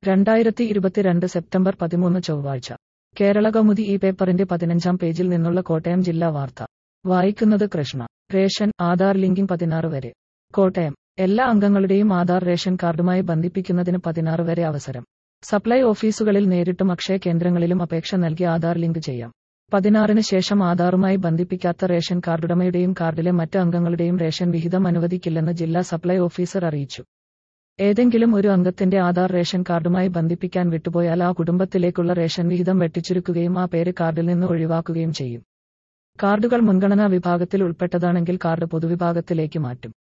രണ്ടായിരത്തി ഇരുപത്തിരണ്ട് സെപ്റ്റംബർ പതിമൂന്ന് ചൊവ്വാഴ്ച കേരള കൗമുദി ഈ പേപ്പറിന്റെ പതിനഞ്ചാം പേജിൽ നിന്നുള്ള കോട്ടയം ജില്ലാ വാർത്ത വായിക്കുന്നത് കൃഷ്ണ റേഷൻ ആധാർ ലിങ്കിംഗ് പതിനാറ് വരെ കോട്ടയം എല്ലാ അംഗങ്ങളുടെയും ആധാർ റേഷൻ കാർഡുമായി ബന്ധിപ്പിക്കുന്നതിന് പതിനാറ് വരെ അവസരം സപ്ലൈ ഓഫീസുകളിൽ നേരിട്ടും അക്ഷയ കേന്ദ്രങ്ങളിലും അപേക്ഷ നൽകി ആധാർ ലിങ്ക് ചെയ്യാം പതിനാറിന് ശേഷം ആധാറുമായി ബന്ധിപ്പിക്കാത്ത റേഷൻ കാർഡുടമയുടെയും കാർഡിലെ മറ്റ് അംഗങ്ങളുടെയും റേഷൻ വിഹിതം അനുവദിക്കില്ലെന്ന് ജില്ലാ സപ്ലൈ ഓഫീസർ അറിയിച്ചു ഏതെങ്കിലും ഒരു അംഗത്തിന്റെ ആധാർ റേഷൻ കാർഡുമായി ബന്ധിപ്പിക്കാൻ വിട്ടുപോയാൽ ആ കുടുംബത്തിലേക്കുള്ള റേഷൻ വിഹിതം വെട്ടിച്ചുരുക്കുകയും ആ പേര് കാർഡിൽ നിന്ന് ഒഴിവാക്കുകയും ചെയ്യും കാർഡുകൾ മുൻഗണനാ വിഭാഗത്തിൽ ഉൾപ്പെട്ടതാണെങ്കിൽ കാർഡ് പൊതുവിഭാഗത്തിലേക്ക് മാറ്റും